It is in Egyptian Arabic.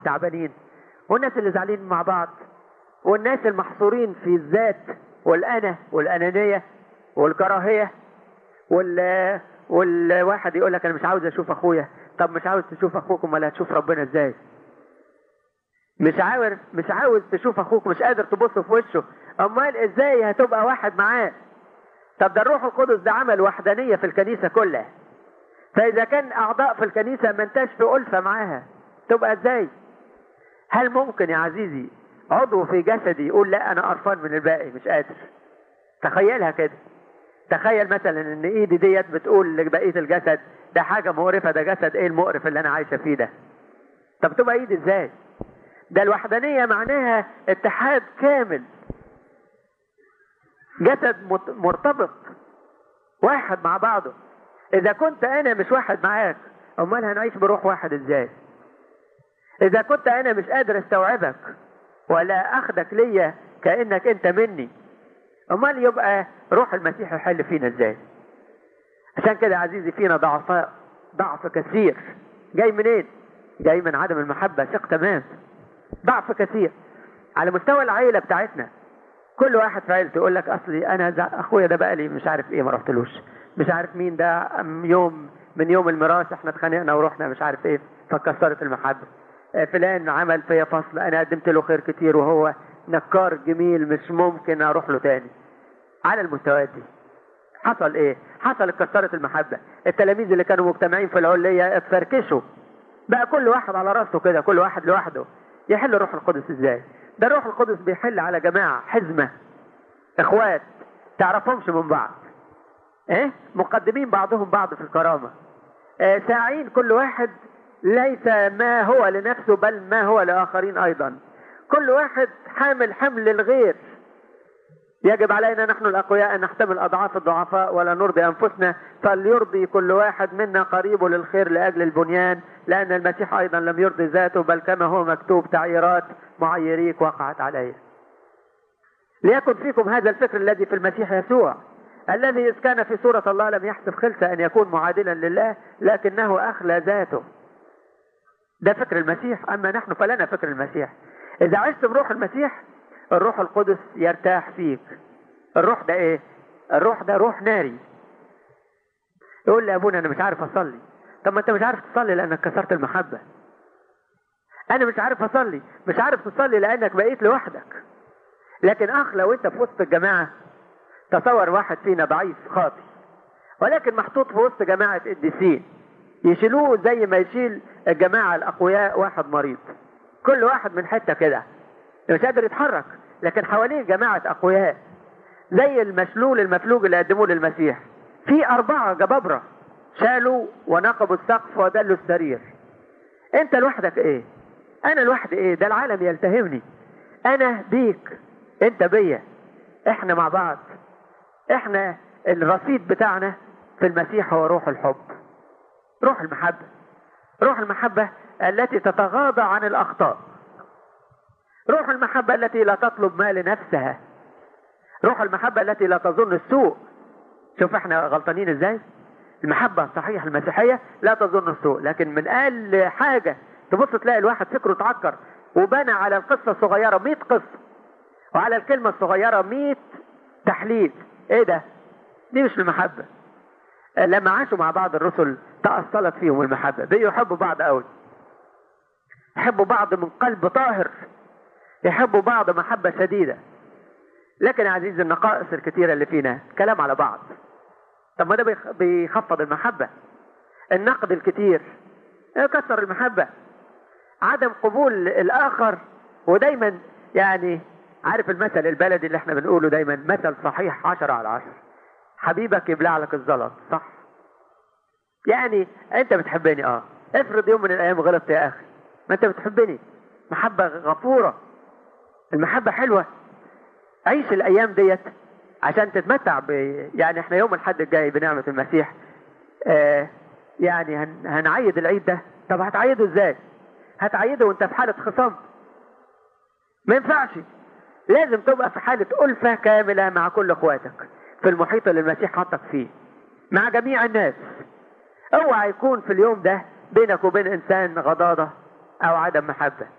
تعبانين والناس اللي زعلانين مع بعض والناس المحصورين في الذات والأنا والأنانية والكراهية وال والواحد يقول لك أنا مش عاوز أشوف أخويا طب مش عاوز تشوف أخوك ولا هتشوف ربنا إزاي مش عاوز مش عاوز تشوف أخوك مش قادر تبص في وشه أمال إزاي هتبقى واحد معاه طب ده الروح القدس ده عمل وحدانية في الكنيسة كلها فإذا كان أعضاء في الكنيسة ما انتش في ألفة معاها تبقى إزاي؟ هل ممكن يا عزيزي عضو في جسدي يقول لا أنا قرفان من الباقي مش قادر تخيلها كده تخيل مثلا ان ايدي ديت بتقول لبقيه الجسد ده حاجه مقرفه ده جسد ايه المقرف اللي انا عايشه فيه ده طب تبقى ايدي ازاي ده الوحدانيه معناها اتحاد كامل جسد مرتبط واحد مع بعضه اذا كنت انا مش واحد معاك امال هنعيش بروح واحد ازاي اذا كنت انا مش قادر استوعبك ولا اخدك ليا كانك انت مني امال يبقى روح المسيح يحل فينا ازاي عشان كده عزيزي فينا ضعفاء ضعف كثير جاي منين جاي من عدم المحبة ثق تمام ضعف كثير على مستوى العيلة بتاعتنا كل واحد في عيلته يقول لك اصلي انا اخويا ده بقى لي مش عارف ايه ما رحتلوش مش عارف مين ده يوم من يوم الميراث احنا اتخانقنا ورحنا مش عارف ايه فكسرت المحبة فلان عمل فيا فصل انا قدمت له خير كتير وهو نكار جميل مش ممكن اروح له تاني على المستويات دي حصل ايه حصل اتكسرت المحبة التلاميذ اللي كانوا مجتمعين في العلية اتفركشوا بقى كل واحد على راسه كده كل واحد لوحده يحل الروح القدس ازاي ده الروح القدس بيحل على جماعة حزمة اخوات تعرفهمش من بعض ايه مقدمين بعضهم بعض في الكرامة اه ساعين كل واحد ليس ما هو لنفسه بل ما هو لآخرين أيضا كل واحد حامل حمل الغير يجب علينا نحن الأقوياء أن نحتمل أضعاف الضعفاء ولا نرضي أنفسنا فليرضي كل واحد منا قريبه للخير لأجل البنيان لأن المسيح أيضا لم يرضي ذاته بل كما هو مكتوب تعييرات معيريك وقعت عليه ليكن فيكم هذا الفكر الذي في المسيح يسوع الذي إذ كان في صورة الله لم يحسب خلسة أن يكون معادلا لله لكنه أخلى ذاته ده فكر المسيح أما نحن فلنا فكر المسيح إذا عشت بروح المسيح الروح القدس يرتاح فيك الروح ده ايه الروح ده روح ناري يقول لي يا ابونا انا مش عارف اصلي طب ما انت مش عارف تصلي لانك كسرت المحبة انا مش عارف اصلي مش عارف تصلي لانك بقيت لوحدك لكن اخ لو انت في وسط الجماعة تصور واحد فينا ضعيف خاطي ولكن محطوط في وسط جماعة قديسين يشيلوه زي ما يشيل الجماعة الاقوياء واحد مريض كل واحد من حتة كده مش قادر يتحرك لكن حواليه جماعة أقوياء زي المشلول المفلوج اللي قدموه للمسيح في أربعة جبابرة شالوا ونقبوا السقف ودلوا السرير أنت لوحدك إيه؟ أنا لوحدي إيه؟ ده العالم يلتهمني أنا بيك أنت بيا إحنا مع بعض إحنا الرصيد بتاعنا في المسيح هو روح الحب روح المحبة روح المحبة التي تتغاضى عن الأخطاء روح المحبة التي لا تطلب ما لنفسها روح المحبة التي لا تظن السوء شوف احنا غلطانين ازاي المحبة الصحيحة المسيحية لا تظن السوء لكن من اقل حاجة تبص تلاقي الواحد فكره اتعكر وبنى على القصة الصغيرة 100 قصة وعلى الكلمة الصغيرة 100 تحليل ايه ده دي مش المحبة لما عاشوا مع بعض الرسل تأصلت فيهم المحبة بقوا يحبوا بعض قوي يحبوا بعض من قلب طاهر يحبوا بعض محبة شديدة لكن يا عزيزي النقائص الكثيرة اللي فينا كلام على بعض طب ما ده بيخفض المحبة النقد الكتير يكسر المحبة عدم قبول الآخر ودايما يعني عارف المثل البلدي اللي احنا بنقوله دايما مثل صحيح عشرة على عشر حبيبك يبلع لك الزلط صح يعني انت بتحبني اه افرض يوم من الايام غلطت يا اخي ما انت بتحبني محبة غفورة المحبة حلوة عيش الأيام ديت عشان تتمتع ب... يعني احنا يوم الحد الجاي بنعمة المسيح آه يعني هن... هنعيد العيد ده طب هتعيده ازاي هتعيده وانت في حالة خصام ما ينفعش لازم تبقى في حالة ألفة كاملة مع كل اخواتك في المحيط اللي المسيح حطك فيه مع جميع الناس اوعى يكون في اليوم ده بينك وبين انسان غضاضة او عدم محبة